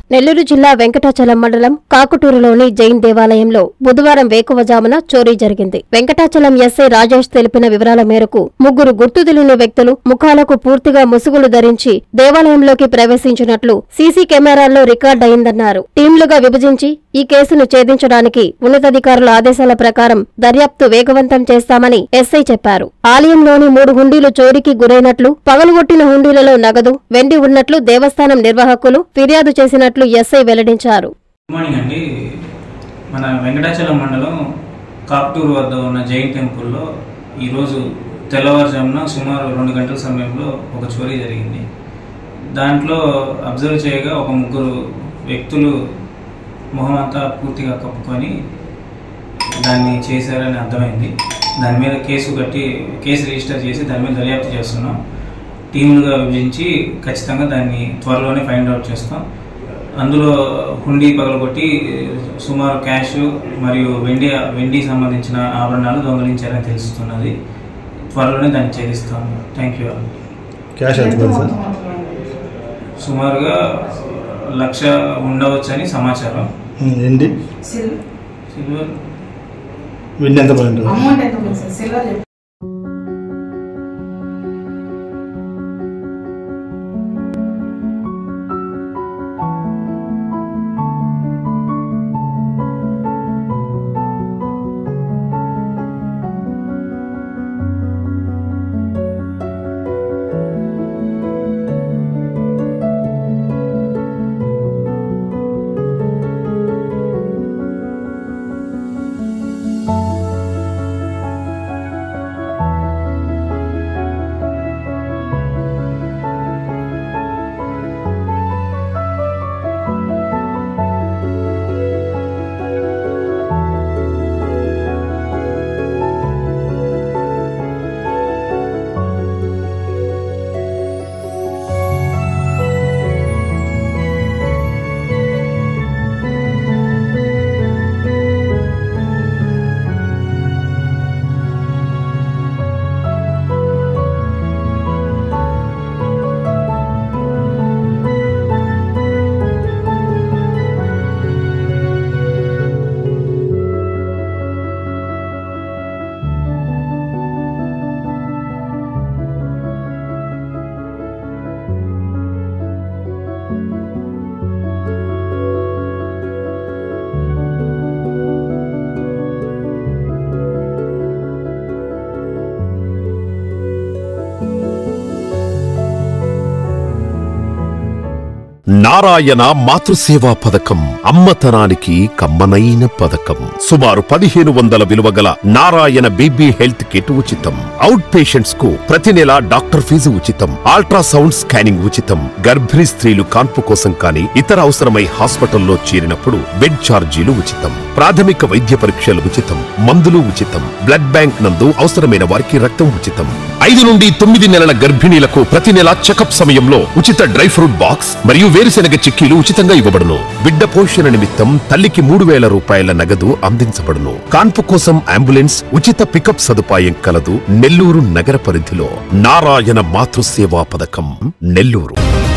నెల్లూరు జిల్లా వెంకటాచలం మండలం కాకుటూరులోని జైన్ దేవాలయంలో బుధవారం వేకువజామున చోరీ జరిగింది వెంకటాచలం ఎస్ఐ రాజేష్ తెలిపిన వివరాల మేరకు ముగ్గురు గుర్తు తెలియని వ్యక్తులు ముఖాలకు పూర్తిగా ముసుగులు ధరించి దేవాలయంలోకి ప్రవేశించినట్లు సీసీ కెమెరాల్లో రికార్డ్ అయిందన్నారు టీంలుగా విభజించి ఈ కేసును ఛేదించడానికి ఉన్నతాధికారుల ఆదేశాల ప్రకారం దర్యాప్తు వేగవంతం చేస్తామని ఎస్ఐ చెప్పారు ఆలయంలోని మూడు హుండీలు చోరీకి గురైనట్లు పగలుగొట్టిన హుండీలలో నగదు వెండి ఉన్నట్లు దేవస్థానం నిర్వాహకులు ఫిర్యాదు చేసినట్లు ఎస్ఐ వెల్లడించారు గుడ్ మార్నింగ్ అండి మన వెంకటాచలం మండలం కాప్టూరు వద్ద ఉన్న జైన్ టెంపుల్లో ఈరోజు తెల్లవారుజామున సుమారు రెండు గంటల సమయంలో ఒక చోరీ జరిగింది దాంట్లో అబ్జర్వ్ చేయగా ఒక ముగ్గురు వ్యక్తులు మొహం అంతా పూర్తిగా కప్పుకొని దాన్ని చేశారని అర్థమైంది దాని మీద కేసు కట్టి కేసు రిజిస్టర్ చేసి దాని మీద దర్యాప్తు చేస్తున్నాం టీములుగా విభజించి ఖచ్చితంగా దాన్ని త్వరలోనే ఫైండ్ అవుట్ చేస్తాం అందులో హుండీ పగలగొట్టి సుమారు క్యాష్ మరియు వెండి వెండి సంబంధించిన ఆభరణాలు దొంగలించారని తెలుస్తున్నది త్వరలోనే దాన్ని ఛేదిస్తాము థ్యాంక్ యూ క్యాష్ ఎంత పడింది సార్ సుమారుగా లక్ష ఉండవచ్చని సమాచారం ఉమ్, ఏంటి సిల్ సిల్వర్ వెండి ఎంత పడింది అమౌంట్ ఎంత ఉంది సార్ సిల్వర్ చెప్పు. నారాయణ మాతృసేవా పథకం అమ్మతనానికి కమ్మనైన పథకం సుమారు పదిహేను వందల విలువ గల నారాయణ బీబీ హెల్త్ కిట్ ఉచితం అవుట్ పేషెంట్స్ కు ప్రతి నెల డాక్టర్ ఫీజు ఉచితం అల్ట్రాసౌండ్ స్కానింగ్ ఉచితం గర్భిణీ స్త్రీలు కాన్పు కోసం కానీ ఇతర అవసరమై హాస్పిటల్లో చేరినప్పుడు బెడ్ ఛార్జీలు ఉచితం ప్రాథమిక వైద్య పరీక్షలు ఉచితం మందులు ఉచితం బ్లడ్ బ్యాంక్ నందు అవసరమైన వారికి రక్తం ఉచితం ఐదు నుండి తొమ్మిది నెలల గర్భిణీలకు ప్రతి నెల చెకప్ సమయంలో ఉచిత డ్రై ఫ్రూట్ బాక్స్ మరియు వేరుశెనగ చిక్కీలు ఉచితంగా ఇవ్వబడును బిడ్డ పోషణ నిమిత్తం తల్లికి మూడు వేల రూపాయల నగదు అందించబడును కాన్పు కోసం అంబులెన్స్ ఉచిత పికప్ సదుపాయం కలదు నెల్లూరు నగర పరిధిలో నారాయణ మాతృసేవా పథకం నెల్లూరు